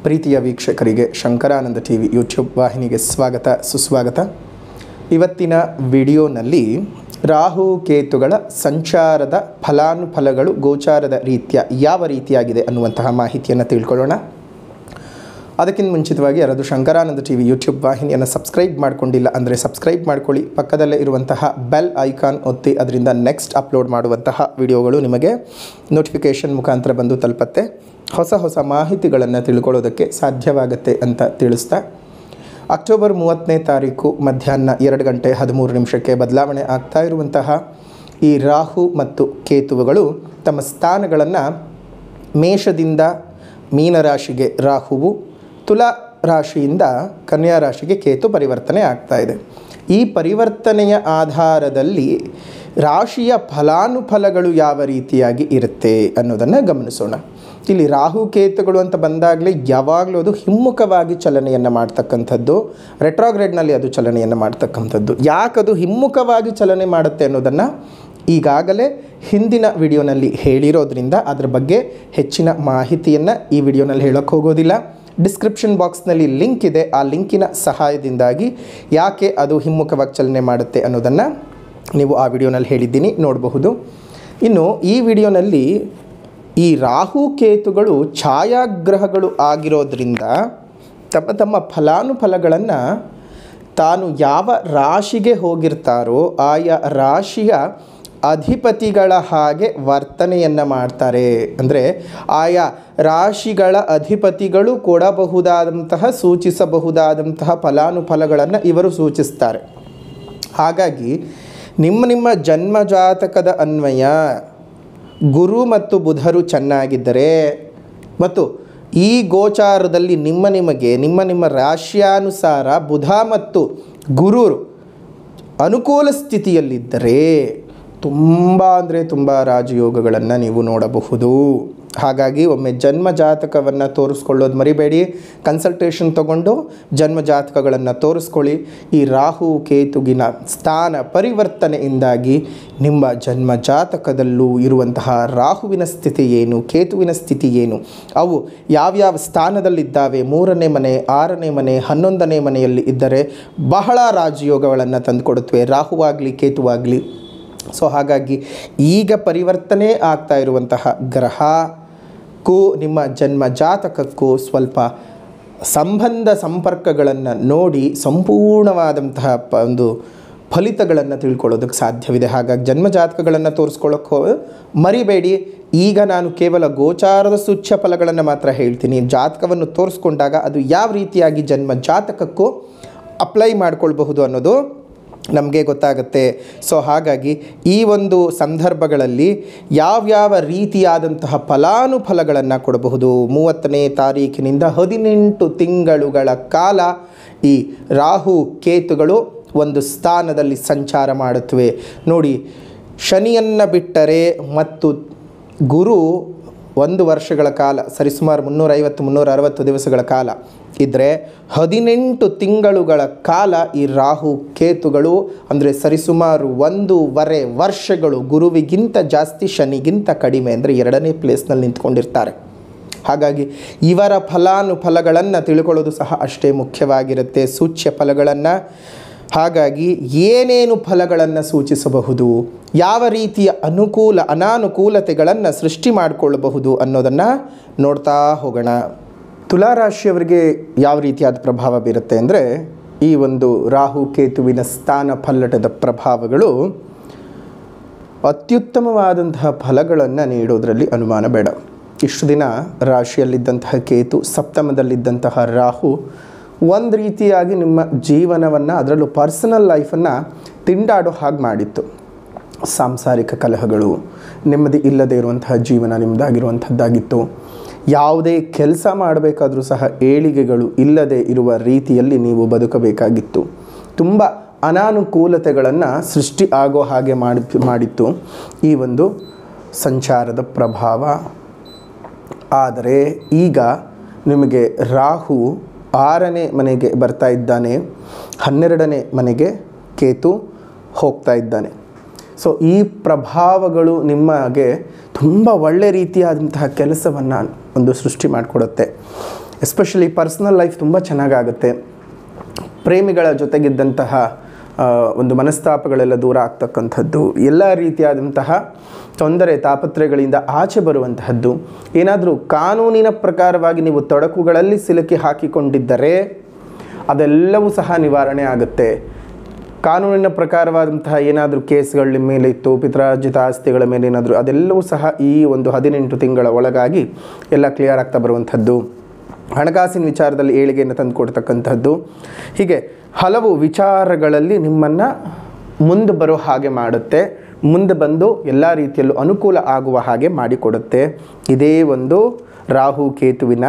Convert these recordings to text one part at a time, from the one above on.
ಪ್ರೀತಿಯ ವೀಕ್ಷಕರಿಗೆ Shankaranand T V YouTube ವಾಹಿನಿಗೆ ಸ್ವಾಗತ ಸುಸ್ವಾಗತ ಇವತ್ತಿನ ವಿಡಿಯೋನಲ್ಲಿ ರಾಹು ಕೇತುಗಳ ಸಂಚಾರದ ಫಲಾನುಫಲಗಳು ಗೋಚಾರದ ರೀತ್ಯ ಯಾವ ರೀತಿಯಾಗಿದೆ ಅನ್ನುವಂತಹ ಮಾಹಿತಿಯನ್ನು ತಿಳ್ಕೊಳ್ಳೋಣ ಅದಕ್ಕಿಂತ ಮುಂಚಿತವಾಗಿ ಯಾರಾದರೂ ಶಂಕರಾನಂದ ಟಿ ವಿ ಯೂಟ್ಯೂಬ್ ವಾಹಿನಿಯನ್ನು ಸಬ್ಸ್ಕ್ರೈಬ್ ಮಾಡ್ಕೊಂಡಿಲ್ಲ ಅಂದರೆ ಸಬ್ಸ್ಕ್ರೈಬ್ ಮಾಡ್ಕೊಳ್ಳಿ ಪಕ್ಕದಲ್ಲೇ ಇರುವಂತಹ ಬೆಲ್ ಐಕಾನ್ ಒತ್ತಿ ಅದರಿಂದ ನೆಕ್ಸ್ಟ್ ಅಪ್ಲೋಡ್ ಮಾಡುವಂತಹ ವಿಡಿಯೋಗಳು ನಿಮಗೆ ನೋಟಿಫಿಕೇಷನ್ ಮುಖಾಂತರ ಬಂದು ತಲುಪತ್ತೆ ಹೊಸ ಹೊಸ ಮಾಹಿತಿಗಳನ್ನು ತಿಳ್ಕೊಳ್ಳೋದಕ್ಕೆ ಸಾಧ್ಯವಾಗುತ್ತೆ ಅಂತ ತಿಳಿಸ್ತಾ ಅಕ್ಟೋಬರ್ ಮೂವತ್ತನೇ ತಾರೀಕು ಮಧ್ಯಾಹ್ನ ಎರಡು ಗಂಟೆ ಹದಿಮೂರು ನಿಮಿಷಕ್ಕೆ ಬದಲಾವಣೆ ಆಗ್ತಾ ಇರುವಂತಹ ಈ ರಾಹು ಮತ್ತು ಕೇತುವುಗಳು ತಮ್ಮ ಸ್ಥಾನಗಳನ್ನು ಮೇಷದಿಂದ ಮೀನರಾಶಿಗೆ ರಾಹುವು ತುಲಾ ರಾಶಿಯಿಂದ ಕನ್ಯಾ ರಾಶಿಗೆ ಕೇತು ಪರಿವರ್ತನೆ ಆಗ್ತಾ ಇದೆ ಈ ಪರಿವರ್ತನೆಯ ಆಧಾರದಲ್ಲಿ ರಾಶಿಯ ಫಲಾನುಫಲಗಳು ಯಾವ ರೀತಿಯಾಗಿ ಇರುತ್ತೆ ಅನ್ನೋದನ್ನು ಗಮನಿಸೋಣ ಇಲ್ಲಿ ರಾಹು ಕೇತುಗಳು ಅಂತ ಬಂದಾಗಲೇ ಯಾವಾಗಲೂ ಅದು ಹಿಮ್ಮುಖವಾಗಿ ಚಲನೆಯನ್ನು ಮಾಡ್ತಕ್ಕಂಥದ್ದು ರೆಟ್ರಾಗ್ರೇಡ್ನಲ್ಲಿ ಅದು ಚಲನೆಯನ್ನು ಮಾಡ್ತಕ್ಕಂಥದ್ದು ಯಾಕದು ಹಿಮ್ಮುಖವಾಗಿ ಚಲನೆ ಮಾಡುತ್ತೆ ಅನ್ನೋದನ್ನು ಈಗಾಗಲೇ ಹಿಂದಿನ ವಿಡಿಯೋನಲ್ಲಿ ಹೇಳಿರೋದ್ರಿಂದ ಅದರ ಬಗ್ಗೆ ಹೆಚ್ಚಿನ ಮಾಹಿತಿಯನ್ನು ಈ ವಿಡಿಯೋನಲ್ಲಿ ಹೇಳೋಕ್ಕೆ ಹೋಗೋದಿಲ್ಲ ಡಿಸ್ಕ್ರಿಪ್ಷನ್ ಬಾಕ್ಸ್ನಲ್ಲಿ ಲಿಂಕ್ ಇದೆ ಆ ಲಿಂಕಿನ ಸಹಾಯದಿಂದಾಗಿ ಯಾಕೆ ಅದು ಹಿಮ್ಮುಖವಾಗಿ ಚಲನೆ ಮಾಡುತ್ತೆ ಅನ್ನೋದನ್ನು ನೀವು ಆ ವಿಡಿಯೋನಲ್ಲಿ ಹೇಳಿದ್ದೀನಿ ನೋಡಬಹುದು ಇನ್ನು ಈ ವಿಡಿಯೋನಲ್ಲಿ ಈ ರಾಹು ಕೇತುಗಳು ಛಾಯಾಗ್ರಹಗಳು ಆಗಿರೋದ್ರಿಂದ ತಮ್ಮ ತಮ್ಮ ಫಲಾನುಫಲಗಳನ್ನು ತಾನು ಯಾವ ರಾಶಿಗೆ ಹೋಗಿರ್ತಾರೋ ಆಯಾ ರಾಶಿಯ ಅಧಿಪತಿಗಳ ಹಾಗೆ ವರ್ತನೆಯನ್ನು ಮಾಡ್ತಾರೆ ಅಂದರೆ ಆಯಾ ರಾಶಿಗಳ ಅಧಿಪತಿಗಳು ಕೊಡಬಹುದಾದಂತಹ ಸೂಚಿಸಬಹುದಾದಂತಹ ಫಲಾನುಫಲಗಳನ್ನು ಇವರು ಸೂಚಿಸ್ತಾರೆ ಹಾಗಾಗಿ ನಿಮ್ಮ ನಿಮ್ಮ ಜನ್ಮ ಜಾತಕದ ಅನ್ವಯ ಗುರು ಮತ್ತು ಬುಧರು ಚೆನ್ನಾಗಿದ್ದರೆ ಮತ್ತು ಈ ಗೋಚಾರದಲ್ಲಿ ನಿಮ್ಮ ನಿಮಗೆ ನಿಮ್ಮ ನಿಮ್ಮ ರಾಶಿಯಾನುಸಾರ ಬುಧ ಮತ್ತು ಗುರುರು ಅನುಕೂಲ ಸ್ಥಿತಿಯಲ್ಲಿದ್ದರೆ ತುಂಬ ಅಂದರೆ ತುಂಬ ರಾಜಯೋಗಗಳನ್ನು ನೀವು ನೋಡಬಹುದು ಹಾಗಾಗಿ ಒಮ್ಮೆ ಜನ್ಮ ಜಾತಕವನ್ನು ತೋರಿಸ್ಕೊಳ್ಳೋದು ಮರಿಬೇಡಿ ಕನ್ಸಲ್ಟೇಷನ್ ತಗೊಂಡು ಜನ್ಮ ಜಾತಕಗಳನ್ನು ತೋರಿಸ್ಕೊಳ್ಳಿ ಈ ರಾಹು ಕೇತುಗಿನ ಸ್ಥಾನ ಪರಿವರ್ತನೆಯಿಂದಾಗಿ ನಿಮ್ಮ ಜನ್ಮ ಜಾತಕದಲ್ಲೂ ಇರುವಂತಹ ರಾಹುವಿನ ಸ್ಥಿತಿ ಏನು ಕೇತುವಿನ ಸ್ಥಿತಿ ಏನು ಅವು ಯಾವ್ಯಾವ ಸ್ಥಾನದಲ್ಲಿದ್ದಾವೆ ಮೂರನೇ ಮನೆ ಆರನೇ ಮನೆ ಹನ್ನೊಂದನೇ ಮನೆಯಲ್ಲಿ ಇದ್ದರೆ ಬಹಳ ರಾಜಯೋಗಗಳನ್ನು ತಂದುಕೊಡುತ್ತವೆ ರಾಹುವಾಗಲಿ ಕೇತುವಾಗಲಿ ಸೊ ಹಾಗಾಗಿ ಈಗ ಪರಿವರ್ತನೆ ಆಗ್ತಾ ಇರುವಂತಹ ಗ್ರಹಕ್ಕೂ ನಿಮ್ಮ ಜನ್ಮ ಜಾತಕಕ್ಕೂ ಸ್ವಲ್ಪ ಸಂಬಂಧ ಸಂಪರ್ಕಗಳನ್ನು ನೋಡಿ ಸಂಪೂರ್ಣವಾದಂತಹ ಪ ಒಂದು ಫಲಿತಗಳನ್ನು ತಿಳ್ಕೊಳ್ಳೋದಕ್ಕೆ ಸಾಧ್ಯವಿದೆ ಹಾಗಾಗಿ ಜನ್ಮ ಜಾತಕಗಳನ್ನು ತೋರಿಸ್ಕೊಳ್ಳೋಕ್ಕೋ ಮರಿಬೇಡಿ ಈಗ ನಾನು ಕೇವಲ ಗೋಚಾರದ ಸೂಚ್ಯ ಫಲಗಳನ್ನು ಮಾತ್ರ ಹೇಳ್ತೀನಿ ಜಾತಕವನ್ನು ತೋರಿಸ್ಕೊಂಡಾಗ ಅದು ಯಾವ ರೀತಿಯಾಗಿ ಜನ್ಮ ಜಾತಕಕ್ಕೂ ಅಪ್ಲೈ ಮಾಡ್ಕೊಳ್ಬಹುದು ಅನ್ನೋದು ನಮಗೆ ಗೊತ್ತಾಗುತ್ತೆ ಸೊ ಹಾಗಾಗಿ ಈ ಒಂದು ಸಂದರ್ಭಗಳಲ್ಲಿ ಯಾವ್ಯಾವ ರೀತಿಯಾದಂತಹ ಫಲಾನುಫಲಗಳನ್ನು ಕೊಡಬಹುದು ಮೂವತ್ತನೇ ತಾರೀಕಿನಿಂದ ಹದಿನೆಂಟು ತಿಂಗಳುಗಳ ಕಾಲ ಈ ರಾಹು ಕೇತುಗಳು ಒಂದು ಸ್ಥಾನದಲ್ಲಿ ಸಂಚಾರ ಮಾಡುತ್ತವೆ ನೋಡಿ ಶನಿಯನ್ನು ಬಿಟ್ಟರೆ ಮತ್ತು ಗುರು ಒಂದು ವರ್ಷಗಳ ಕಾಲ ಸರಿಸುಮಾರು ಮುನ್ನೂರೈವತ್ತು ಮುನ್ನೂರ ಅರವತ್ತು ದಿವಸಗಳ ಕಾಲ ಇದ್ದರೆ ಹದಿನೆಂಟು ತಿಂಗಳುಗಳ ಕಾಲ ಈ ರಾಹು ಕೇತುಗಳು ಅಂದರೆ ಸರಿಸುಮಾರು ಒಂದೂವರೆ ವರ್ಷಗಳು ಗುರುವಿಗಿಂತ ಜಾಸ್ತಿ ಶನಿಗಿಂತ ಕಡಿಮೆ ಅಂದರೆ ಎರಡನೇ ಪ್ಲೇಸ್ನಲ್ಲಿ ನಿಂತ್ಕೊಂಡಿರ್ತಾರೆ ಹಾಗಾಗಿ ಇವರ ಫಲಾನುಫಲಗಳನ್ನು ತಿಳ್ಕೊಳ್ಳೋದು ಸಹ ಅಷ್ಟೇ ಮುಖ್ಯವಾಗಿರುತ್ತೆ ಸೂಚ್ಯ ಫಲಗಳನ್ನು ಹಾಗಾಗಿ ಏನೇನು ಫಲಗಳನ್ನು ಸೂಚಿಸಬಹುದು ಯಾವ ರೀತಿಯ ಅನುಕೂಲ ಅನಾನುಕೂಲತೆಗಳನ್ನು ಸೃಷ್ಟಿ ಮಾಡಿಕೊಳ್ಳಬಹುದು ಅನ್ನೋದನ್ನು ನೋಡ್ತಾ ಹೋಗೋಣ ತುಲಾರಾಶಿಯವರಿಗೆ ಯಾವ ರೀತಿಯಾದ ಪ್ರಭಾವ ಬೀರುತ್ತೆ ಅಂದರೆ ಈ ಒಂದು ರಾಹು ಕೇತುವಿನ ಸ್ಥಾನ ಪಲ್ಲಟದ ಪ್ರಭಾವಗಳು ಅತ್ಯುತ್ತಮವಾದಂತಹ ಫಲಗಳನ್ನು ನೀಡೋದರಲ್ಲಿ ಅನುಮಾನ ಬೇಡ ಇಷ್ಟು ದಿನ ರಾಶಿಯಲ್ಲಿದ್ದಂತಹ ಕೇತು ಸಪ್ತಮದಲ್ಲಿದ್ದಂತಹ ರಾಹು ಒಂದು ರೀತಿಯಾಗಿ ನಿಮ್ಮ ಜೀವನವನ್ನು ಅದರಲ್ಲೂ ಪರ್ಸನಲ್ ಲೈಫನ್ನು ತಿಂಡಾಡೋ ಹಾಗೆ ಮಾಡಿತ್ತು ಸಾಂಸಾರಿಕ ಕಲಹಗಳು ನೆಮ್ಮದಿ ಇಲ್ಲದೇ ಇರುವಂತಹ ಜೀವನ ನಿಮ್ಮದಾಗಿರುವಂಥದ್ದಾಗಿತ್ತು ಯಾವುದೇ ಕೆಲಸ ಮಾಡಬೇಕಾದ್ರೂ ಸಹ ಏಳಿಗೆಗಳು ಇಲ್ಲದೆ ಇರುವ ರೀತಿಯಲ್ಲಿ ನೀವು ಬದುಕಬೇಕಾಗಿತ್ತು ತುಂಬ ಅನಾನುಕೂಲತೆಗಳನ್ನು ಸೃಷ್ಟಿ ಆಗೋ ಹಾಗೆ ಮಾಡಿ ಮಾಡಿತ್ತು ಈ ಒಂದು ಸಂಚಾರದ ಪ್ರಭಾವ ಆದರೆ ಈಗ ನಿಮಗೆ ರಾಹು ಆರನೇ ಮನೆಗೆ ಬರ್ತಾ ಇದ್ದಾನೆ ಹನ್ನೆರಡನೇ ಮನೆಗೆ ಕೇತು ಹೋಗ್ತಾ ಇದ್ದಾನೆ ಸೊ ಈ ಪ್ರಭಾವಗಳು ನಿಮಗೆ ತುಂಬ ಒಳ್ಳೆ ರೀತಿಯಾದಂತಹ ಕೆಲಸವನ್ನು ಒಂದು ಸೃಷ್ಟಿ ಮಾಡಿಕೊಡುತ್ತೆ ಎಸ್ಪೆಷಲಿ ಪರ್ಸ್ನಲ್ ಲೈಫ್ ತುಂಬ ಚೆನ್ನಾಗಾಗುತ್ತೆ ಪ್ರೇಮಿಗಳ ಜೊತೆಗಿದ್ದಂತಹ ಆ, ಒಂದು ಮನಸ್ತಾಪಗಳೆಲ್ಲ ದೂರ ಆಗ್ತಕ್ಕಂಥದ್ದು ಎಲ್ಲ ರೀತಿಯಾದಂತಹ ತೊಂದರೆ ತಾಪತ್ರೆಗಳಿಂದ ಆಚೆ ಬರುವಂತಹದ್ದು ಏನಾದರೂ ಕಾನೂನಿನ ಪ್ರಕಾರವಾಗಿ ನೀವು ತೊಡಕುಗಳಲ್ಲಿ ಸಿಲುಕಿ ಹಾಕಿಕೊಂಡಿದ್ದರೆ ಅದೆಲ್ಲವೂ ಸಹ ನಿವಾರಣೆ ಆಗುತ್ತೆ ಕಾನೂನಿನ ಪ್ರಕಾರವಾದಂತಹ ಏನಾದರೂ ಕೇಸ್ಗಳ ನಿಮ್ಮ ಮೇಲೆ ಇತ್ತು ಪಿತ್ರಾರ್ಜಿತ ಆಸ್ತಿಗಳ ಮೇಲೆ ಏನಾದರೂ ಅದೆಲ್ಲವೂ ಸಹ ಈ ಒಂದು ಹದಿನೆಂಟು ತಿಂಗಳ ಒಳಗಾಗಿ ಎಲ್ಲ ಕ್ಲಿಯರ್ ಆಗ್ತಾ ಬರುವಂಥದ್ದು ಹಣಕಾಸಿನ ವಿಚಾರದಲ್ಲಿ ಏಳಿಗೆಯನ್ನು ತಂದು ಕೊಡ್ತಕ್ಕಂಥದ್ದು ಹೀಗೆ ಹಲವು ವಿಚಾರಗಳಲ್ಲಿ ನಿಮ್ಮನ್ನು ಮುಂದೆ ಬರೋ ಹಾಗೆ ಮಾಡುತ್ತೆ ಮುಂದೆ ಬಂದು ಎಲ್ಲ ರೀತಿಯಲ್ಲೂ ಅನುಕೂಲ ಆಗುವ ಹಾಗೆ ಮಾಡಿಕೊಡುತ್ತೆ ಇದೇ ಒಂದು ರಾಹು ಕೇತುವಿನ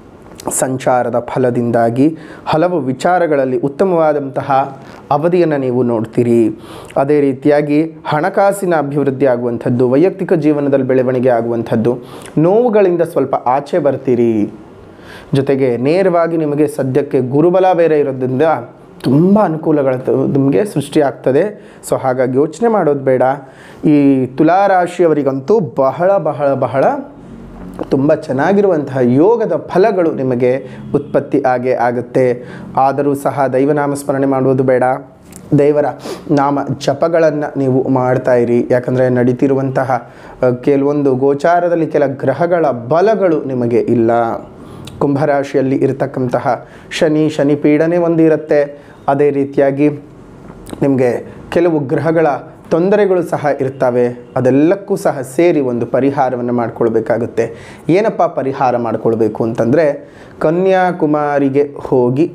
ಸಂಚಾರದ ಫಲದಿಂದಾಗಿ ಹಲವು ವಿಚಾರಗಳಲ್ಲಿ ಉತ್ತಮವಾದಂತಹ ಅವಧಿಯನ್ನು ನೀವು ನೋಡ್ತೀರಿ ಅದೇ ರೀತಿಯಾಗಿ ಹಣಕಾಸಿನ ಅಭಿವೃದ್ಧಿ ಆಗುವಂಥದ್ದು ವೈಯಕ್ತಿಕ ಜೀವನದಲ್ಲಿ ಬೆಳವಣಿಗೆ ಆಗುವಂಥದ್ದು ನೋವುಗಳಿಂದ ಸ್ವಲ್ಪ ಆಚೆ ಬರ್ತೀರಿ ಜೊತೆಗೆ ನೇರವಾಗಿ ನಿಮಗೆ ಸದ್ಯಕ್ಕೆ ಗುರುಬಲ ಬೇರೆ ಇರೋದ್ರಿಂದ ತುಂಬ ಅನುಕೂಲಗಳ ನಿಮಗೆ ಸೃಷ್ಟಿ ಆಗ್ತದೆ ಸೊ ಹಾಗಾಗಿ ಯೋಚನೆ ಮಾಡೋದು ಬೇಡ ಈ ತುಲಾರಾಶಿಯವರಿಗಂತೂ ಬಹಳ ಬಹಳ ಬಹಳ ತುಂಬ ಚೆನ್ನಾಗಿರುವಂತಹ ಯೋಗದ ಫಲಗಳು ನಿಮಗೆ ಉತ್ಪತ್ತಿ ಆಗೇ ಆಗುತ್ತೆ ಆದರೂ ಸಹ ದೈವನಾಮ ಸ್ಮರಣೆ ಮಾಡುವುದು ಬೇಡ ದೇವರ ನಾಮ ಜಪಗಳನ್ನು ನೀವು ಮಾಡ್ತಾ ಇರಿ ಯಾಕಂದರೆ ನಡೀತಿರುವಂತಹ ಅ, ಕೆಲವೊಂದು ಗೋಚಾರದಲ್ಲಿ ಕೆಲ ಗ್ರಹಗಳ ಬಲಗಳು ನಿಮಗೆ ಇಲ್ಲ ಕುಂಭರಾಶಿಯಲ್ಲಿ ಇರತಕ್ಕಂತಹ ಶನಿ ಶನಿ ಪೀಡನೆ ಒಂದು ಇರುತ್ತೆ ಅದೇ ರೀತಿಯಾಗಿ ನಿಮಗೆ ಕೆಲವು ಗ್ರಹಗಳ ತೊಂದರೆಗಳು ಸಹ ಇರ್ತವೆ ಅದೆಲ್ಲಕ್ಕೂ ಸಹ ಸೇರಿ ಒಂದು ಪರಿಹಾರವನ್ನು ಮಾಡ್ಕೊಳ್ಬೇಕಾಗುತ್ತೆ ಏನಪ್ಪ ಪರಿಹಾರ ಮಾಡ್ಕೊಳ್ಬೇಕು ಅಂತಂದರೆ ಕನ್ಯಾಕುಮಾರಿಗೆ ಹೋಗಿ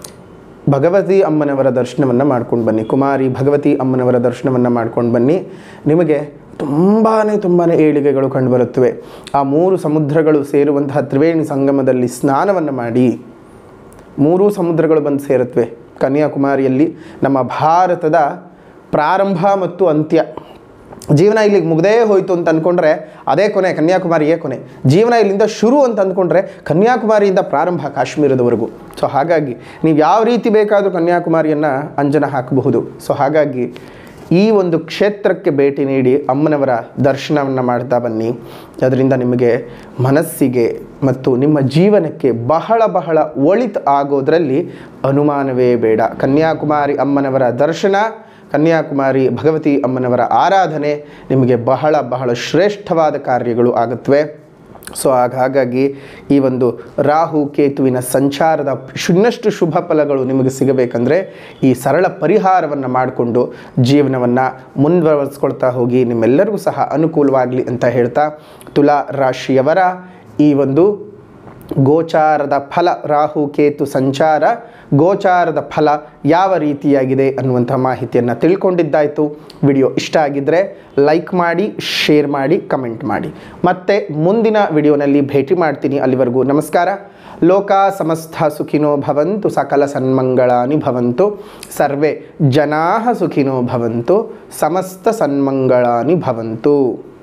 ಭಗವತಿ ಅಮ್ಮನವರ ದರ್ಶನವನ್ನು ಮಾಡ್ಕೊಂಡು ಬನ್ನಿ ಕುಮಾರಿ ಭಗವತಿ ಅಮ್ಮನವರ ದರ್ಶನವನ್ನು ಮಾಡ್ಕೊಂಡು ಬನ್ನಿ ನಿಮಗೆ ತುಂಬಾ ತುಂಬಾ ಏಳಿಗೆಗಳು ಕಂಡುಬರುತ್ತವೆ ಆ ಮೂರು ಸಮುದ್ರಗಳು ಸೇರುವಂತಹ ತ್ರಿವೇಣಿ ಸಂಗಮದಲ್ಲಿ ಸ್ನಾನವನ್ನು ಮಾಡಿ ಮೂರೂ ಸಮುದ್ರಗಳು ಬಂದು ಸೇರುತ್ತವೆ ಕನ್ಯಾಕುಮಾರಿಯಲ್ಲಿ ನಮ್ಮ ಭಾರತದ ಪ್ರಾರಂಭ ಮತ್ತು ಅಂತ್ಯ ಜೀವನ ಇಲ್ಲಿಗೆ ಮುಗ್ದೇ ಹೋಯಿತು ಅಂತ ಅಂದ್ಕೊಂಡ್ರೆ ಅದೇ ಕೊನೆ ಕನ್ಯಾಕುಮಾರಿಯೇ ಕೊನೆ ಜೀವನ ಇಲ್ಲಿಂದ ಶುರು ಅಂತ ಅಂದ್ಕೊಂಡ್ರೆ ಕನ್ಯಾಕುಮಾರಿಯಿಂದ ಪ್ರಾರಂಭ ಕಾಶ್ಮೀರದವರೆಗೂ ಸೊ ಹಾಗಾಗಿ ನೀವು ಯಾವ ರೀತಿ ಬೇಕಾದರೂ ಕನ್ಯಾಕುಮಾರಿಯನ್ನು ಅಂಜನ ಹಾಕಬಹುದು ಸೊ ಹಾಗಾಗಿ ಈ ಒಂದು ಕ್ಷೇತ್ರಕ್ಕೆ ಭೇಟಿ ನೀಡಿ ಅಮ್ಮನವರ ದರ್ಶನವನ್ನು ಮಾಡ್ತಾ ಬನ್ನಿ ಅದರಿಂದ ನಿಮಗೆ ಮನಸ್ಸಿಗೆ ಮತ್ತು ನಿಮ್ಮ ಜೀವನಕ್ಕೆ ಬಹಳ ಬಹಳ ಒಳಿತು ಆಗೋದರಲ್ಲಿ ಅನುಮಾನವೇ ಬೇಡ ಕನ್ಯಾಕುಮಾರಿ ಅಮ್ಮನವರ ದರ್ಶನ ಕನ್ಯಾಕುಮಾರಿ ಭಗವತಿ ಅಮ್ಮನವರ ಆರಾಧನೆ ನಿಮಗೆ ಬಹಳ ಬಹಳ ಶ್ರೇಷ್ಠವಾದ ಕಾರ್ಯಗಳು ಆಗುತ್ತವೆ ಸೊ ಆಗ ಹಾಗಾಗಿ ಈ ಒಂದು ರಾಹು ಕೇತುವಿನ ಸಂಚಾರದ ಇನ್ನಷ್ಟು ಶುಭ ಫಲಗಳು ನಿಮಗೆ ಸಿಗಬೇಕಂದ್ರೆ ಈ ಸರಳ ಪರಿಹಾರವನ್ನು ಮಾಡಿಕೊಂಡು ಜೀವನವನ್ನು ಮುಂದುವರಿಸ್ಕೊಳ್ತಾ ಹೋಗಿ ನಿಮ್ಮೆಲ್ಲರಿಗೂ ಸಹ ಅನುಕೂಲವಾಗಲಿ ಅಂತ ಹೇಳ್ತಾ ತುಲಾ ರಾಶಿಯವರ ಈ ಒಂದು ಗೋಚಾರದ ಫಲ ರಾಹು ಕೇತು ಸಂಚಾರ ಗೋಚಾರದ ಫಲ ಯಾವ ರೀತಿಯಾಗಿದೆ ಅನ್ನುವಂಥ ಮಾಹಿತಿಯನ್ನು ತಿಳ್ಕೊಂಡಿದ್ದಾಯಿತು ವಿಡಿಯೋ ಇಷ್ಟ ಆಗಿದ್ದರೆ ಲೈಕ್ ಮಾಡಿ ಶೇರ್ ಮಾಡಿ ಕಮೆಂಟ್ ಮಾಡಿ ಮತ್ತೆ ಮುಂದಿನ ವಿಡಿಯೋನಲ್ಲಿ ಭೇಟಿ ಮಾಡ್ತೀನಿ ಅಲ್ಲಿವರೆಗೂ ನಮಸ್ಕಾರ ಲೋಕ ಸಮಸ್ತ ಸುಖಿನೋ ಭವಂತು ಸಕಲ ಸನ್ಮಂಗಳಾನಿ ಭವಂತು ಸರ್ವೇ ಜನಾ ಸುಖಿನೋ ಭವಂತು ಸಮಸ್ತ ಸನ್ಮಂಗಳಾನಿ ಭವಂತು